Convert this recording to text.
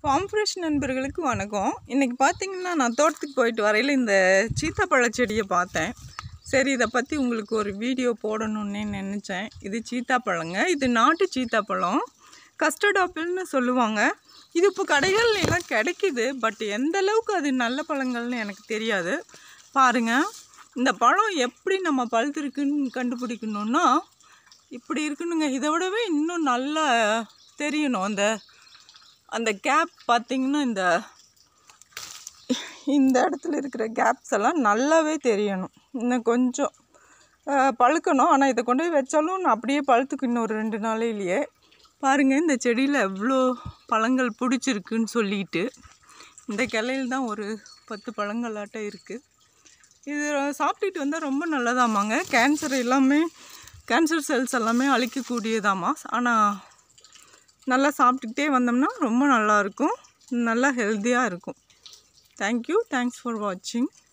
farm fresh நண்பர்களுக்கு வணக்கம் இன்றைக்கி பார்த்தீங்கன்னா நான் தோட்டத்துக்கு போயிட்டு வரையில் இந்த சீத்தாப்பழ செடியை பார்த்தேன் சரி இதை பற்றி உங்களுக்கு ஒரு வீடியோ போடணுன்னே நினச்சேன் இது சீத்தாப்பழங்க இது நாட்டு சீத்தாப்பழம் கஸ்டர்ட் ஆப்பிள்னு சொல்லுவாங்க இது இப்போ கடைகள்ல எல்லாம் கிடைக்குது பட் எந்த அளவுக்கு அது நல்ல பழங்கள்னு எனக்கு தெரியாது பாருங்கள் இந்த பழம் எப்படி நம்ம பழுத்திருக்குன்னு கண்டுபிடிக்கணுன்னா இப்படி இருக்கணுங்க இதை விடவே இன்னும் நல்லா தெரியணும் அந்த அந்த கேப் பார்த்திங்கன்னா இந்த இந்த இடத்துல இருக்கிற கேப்ஸ் எல்லாம் நல்லாவே தெரியணும் இன்னும் கொஞ்சம் அஹ், பழுக்கணும் ஆனால் இதை கொண்டு போய் வச்சாலும் நான் அப்படியே பழுத்துக்கு இன்னும் ஒரு ரெண்டு நாளையிலேயே பாருங்கள் இந்த செடியில் எவ்வளோ பழங்கள் பிடிச்சிருக்குன்னு சொல்லிட்டு இந்த கிளையில் தான் ஒரு பத்து பழங்களாட்டம் இருக்குது இது சாப்பிட்டுட்டு வந்தால் ரொம்ப நல்லதாமாங்க கேன்சர் எல்லாமே கேன்சர் செல்ஸ் எல்லாமே அழிக்கக்கூடியதாம்மா ஆனால் நல்லா சாப்பிட்டுக்கிட்டே வந்தோம்னா ரொம்ப நல்லாயிருக்கும் நல்லா ஹெல்த்தியாக இருக்கும் தேங்க்யூ தேங்க்ஸ் ஃபார் வாட்சிங்